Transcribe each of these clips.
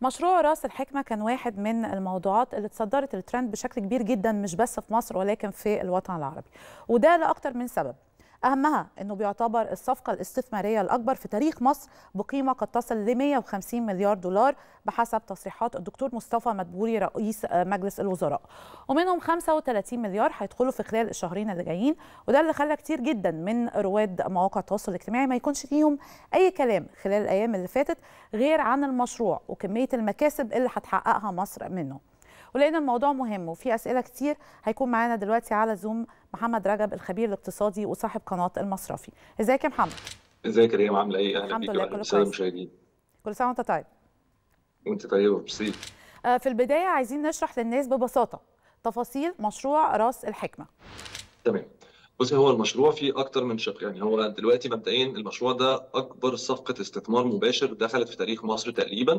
مشروع راس الحكمة كان واحد من الموضوعات اللي تصدرت الترند بشكل كبير جدا مش بس في مصر ولكن في الوطن العربي وده لأكتر من سبب أهمها أنه بيعتبر الصفقة الاستثمارية الأكبر في تاريخ مصر بقيمة قد تصل ل 150 مليار دولار بحسب تصريحات الدكتور مصطفى مدبوري رئيس مجلس الوزراء ومنهم 35 مليار هيدخلوا في خلال الشهرين اللي جايين وده اللي خلى كتير جدا من رواد مواقع التواصل الاجتماعي ما يكونش فيهم أي كلام خلال الأيام اللي فاتت غير عن المشروع وكمية المكاسب اللي هتحققها مصر منه ولان الموضوع مهم وفي اسئله كتير هيكون معانا دلوقتي على زوم محمد رجب الخبير الاقتصادي وصاحب قناه المصرفي ازيك يا محمد ازيك يا ريم عامله ايه اهلا الحمد بيك لله، واهلا كله بالساده كويس. المشاهدين كل سنه وانت طيب وانت طيبه ميرسي آه، في البدايه عايزين نشرح للناس ببساطه تفاصيل مشروع راس الحكمه تمام بصي هو المشروع فيه اكتر من شق يعني هو دلوقتي مبدئيا المشروع ده اكبر صفقه استثمار مباشر دخلت في تاريخ مصر تقريبا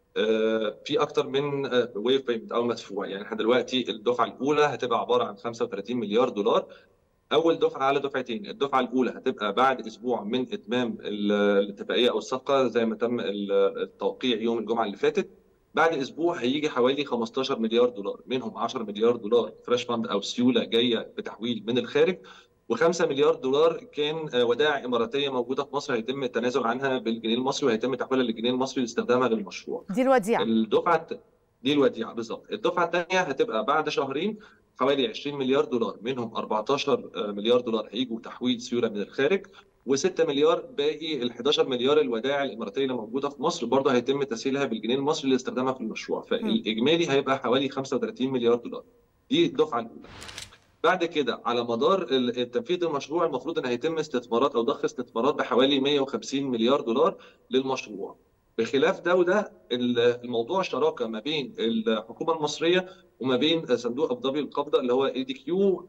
آه، في اكتر من ويف بيمنت او مدفوع يعني احنا دلوقتي الدفعه الاولى هتبقى عباره عن 35 مليار دولار اول دفعه على دفعتين الدفعه الاولى هتبقى بعد اسبوع من اتمام ال- الاتفاقيه او الصفقه زي ما تم ال- التوقيع يوم الجمعه اللي فاتت بعد اسبوع هيجي حوالي 15 مليار دولار منهم 10 مليار دولار فريش فاند او سيوله جايه بتحويل من الخارج و5 مليار دولار كان آه، ودائع اماراتيه موجوده في مصر هيتم التنازل عنها بالجنيه المصري وهيتم تحويلها للجنيه المصري لاستخدامها للمشروع دي الوديعه الدفعه الت- دي الوديعه بالظبط الدفعه الثانيه هتبقى بعد شهرين حوالي 20 مليار دولار منهم 14 مليار دولار هيجوا تحويل سيوله من الخارج و6 مليار باقي ال 11 مليار الودائع الاماراتيه اللي موجوده في مصر برضه هيتم تسهيلها بالجنيه المصري لاستخدامها في المشروع فالاجمالي هيبقى حوالي 35 مليار دولار دي الدفعه الاولى بعد كده على مدار ال- تنفيذ المشروع المفروض ان هيتم استثمارات او ضخ استثمارات بحوالي 150 مليار دولار للمشروع بخلاف ده وده ال- الموضوع شراكه ما بين الحكومه المصريه وما بين صندوق ابو ظبي القبضه اللي هو اي دي كيو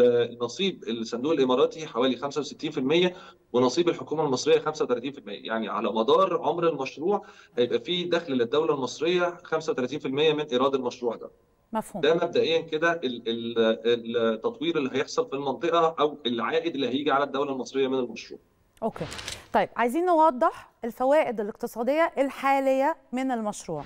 النصيب الصندوق الاماراتي حوالي 65% ونصيب الحكومه المصريه 35% يعني على مدار عمر المشروع هيبقى فيه دخل للدوله المصريه 35% من ايراد المشروع ده مفهوم ده مبدئيا كده ال- ال- التطوير اللي هيحصل في المنطقه او العائد اللي هيجي على الدوله المصريه من المشروع اوكي طيب عايزين نوضح الفوائد الاقتصاديه الحاليه من المشروع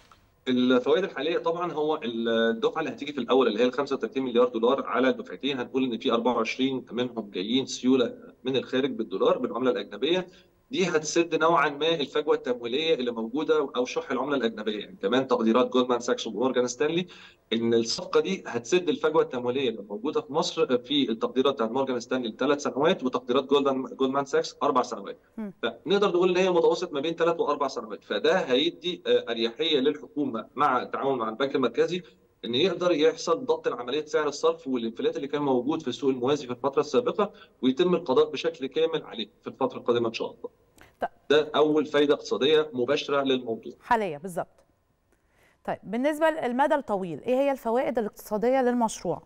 الفوائد الحاليه طبعا هو الدفعه اللي هتيجي في الاول اللي هي ال 35 مليار دولار على دفعتين هنقول ان في 24 منهم جايين سيوله من الخارج بالدولار بالعمله الاجنبيه دي هتسد نوعا ما الفجوه التمويليه اللي موجوده او شح العمله الاجنبيه يعني كمان تقديرات جولدمان ساكس ومورجان ستانلي ان الصفقه دي هتسد الفجوه التمويليه اللي موجوده في مصر في التقديرات بتاعت مورجان ستانلي لثلاث سنوات وتقديرات جولدمان جولدمان ساكس اربع سنوات مم. فنقدر نقول ان هي متوسط ما بين ثلاث واربع سنوات فده هيدي آه، اريحيه للحكومه مع التعاون مع البنك المركزي ان يقدر يحصل ضبط لعمليه سعر الصرف والانفلات اللي كان موجود في السوق الموازي في الفتره السابقه ويتم القضاء بشكل كامل عليه في الفتره القادمه ان شاء الله. طيب. ده اول فايده اقتصاديه مباشره للموضوع. حاليا بالظبط طيب بالنسبه للمدى الطويل ايه هي الفوائد الاقتصاديه للمشروع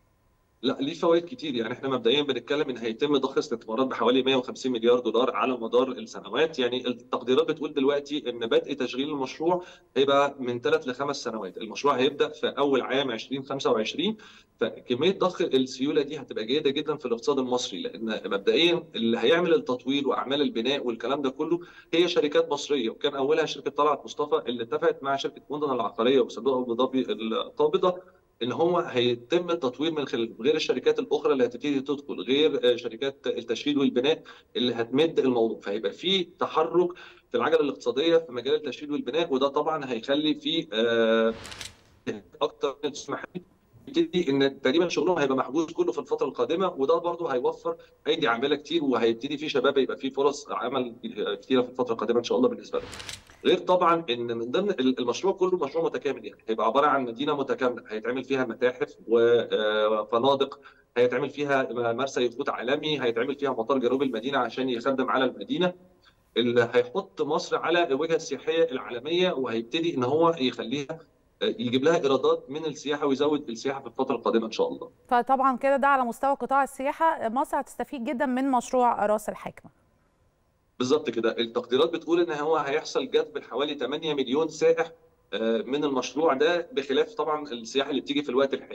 لا ليه فوائد كتير يعني احنا مبدئيا بنتكلم ان هيتم ضخ استثمارات بحوالي 150 مليار دولار على مدار السنوات يعني التقديرات بتقول دلوقتي ان بدء تشغيل المشروع هيبقى من ثلاث لخمس سنوات المشروع هيبدا في اول عام 2025 فكميه ضخ السيوله دي هتبقى جيده جدا في الاقتصاد المصري لان مبدئيا اللي هيعمل التطوير واعمال البناء والكلام ده كله هي شركات مصريه وكان اولها شركه طلعت مصطفى اللي اتفقت مع شركه مدن العقاريه وصندوق ابو ظبي القابضه ان هو هيتم التطوير من خلال غير الشركات الاخرى اللي هتبتدي تدخل غير شركات التشغيل والبناء اللي هتمد الموضوع فهيبقى في تحرك في العجله الاقتصاديه في مجال التشغيل والبناء وده طبعا هيخلي في آه، اكتر من محلي يبتدي ان تقريبا شغلهم هيبقى محجوز كله في الفتره القادمه وده برضه هيوفر ايدي عامله كتير وهيبتدي في شباب يبقى في فرص عمل كتيره في الفتره القادمه ان شاء الله بالنسبه لهم. غير طبعا ان من ضمن المشروع كله مشروع متكامل يعني هيبقى عباره عن مدينه متكامله هيتعمل فيها متاحف وفنادق هيتعمل فيها مرسى يخوت عالمي هيتعمل فيها مطار جنوب المدينه عشان يخدم على المدينه اللي هيحط مصر على الوجهه السياحيه العالميه وهيبتدي ان هو يخليها يجيب لها ايرادات من السياحه ويزود السياحه في الفتره القادمه ان شاء الله. فطبعا كده ده على مستوى قطاع السياحه مصر هتستفيد جدا من مشروع راس الحكمه بالظبط كده التقديرات بتقول ان هو هيحصل جذب حوالي 8 مليون سائح آه، من المشروع ده بخلاف طبعا السياحه اللي بتيجي في الوقت الحالي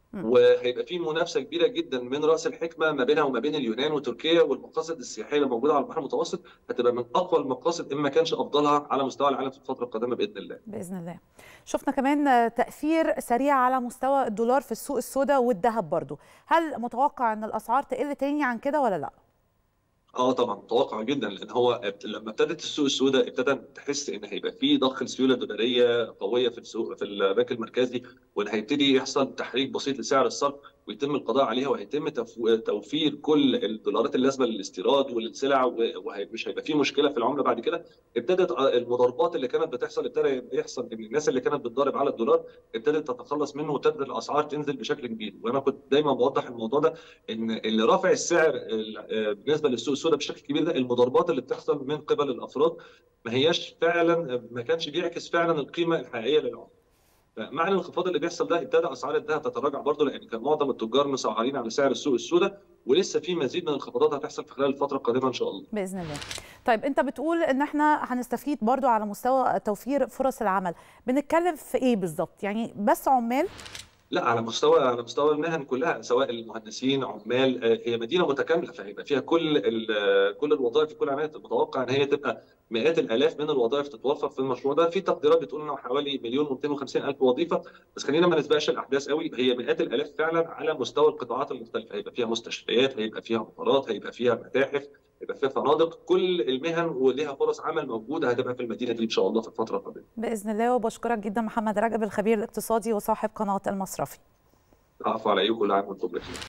وهيبقى في منافسه كبيره جدا من راس الحكمه ما بينها وما بين اليونان وتركيا والمقاصد السياحيه اللي موجوده على البحر المتوسط هتبقى من اقوى المقاصد ان ما كانش افضلها على مستوى العالم في الفتره القادمه باذن الله. باذن الله. شفنا كمان تاثير سريع على مستوى الدولار في السوق السوداء والذهب برضو، هل متوقع ان الاسعار تقل تاني عن كده ولا لا؟ اه طبعا متوقع جدا لان هو لما ابتدت السوق السوداء ابتدى تحس ان هيبقى في ضخ سيوله دولاريه قويه في السوق في البنك المركزي وان هيبتدي يحصل تحريك بسيط لسعر الصرف ويتم القضاء عليها وهيتم توفير كل الدولارات اللازمه للاستيراد وللسلع ومش هيبقى في مشكله في العمله بعد كده ابتدت المضاربات اللي كانت بتحصل ابتدى يحصل ان الناس اللي كانت بتضارب على الدولار ابتدت تتخلص منه وابتدت الاسعار تنزل بشكل كبير وانا كنت دايما بوضح الموضوع ده ان اللي رافع السعر بالنسبه للسوق السوداء بشكل كبير ده المضاربات اللي بتحصل من قبل الافراد ما هياش فعلا ما كانش بيعكس فعلا القيمه الحقيقيه للعمله مع الانخفاض اللي بيحصل ده ابتدى اسعار الذهب تتراجع برضه لان كان معظم التجار مسعرين على سعر السوق السوداء ولسه في مزيد من الانخفاضات هتحصل في خلال الفتره القادمه ان شاء الله. باذن الله. طيب انت بتقول ان احنا هنستفيد برضه على مستوى توفير فرص العمل، بنتكلم في ايه بالظبط؟ يعني بس عمال لا على مستوى على مستوى المهن كلها سواء المهندسين عمال هي مدينه متكامله فهيبقى فيها كل كل الوظائف في كل العمليات المتوقع ان هي تبقى مئات الالاف من الوظائف تتوفر في المشروع ده في تقديرات بتقول انه حوالي مليون و250 الف وظيفه بس خلينا ما نسبقش الاحداث قوي هي مئات الالاف فعلا على مستوى القطاعات المختلفه هيبقى فيها مستشفيات هيبقى فيها مطارات هيبقى فيها متاحف هيبقى فيها فنادق كل المهن وليها فرص عمل موجوده هتبقى في المدينه دي ان شاء الله في الفتره القادمه باذن الله وبشكرك جدا محمد رجب الخبير الاقتصادي وصاحب قناه المصرفي العفو على ايه وكل عام وانتم بخير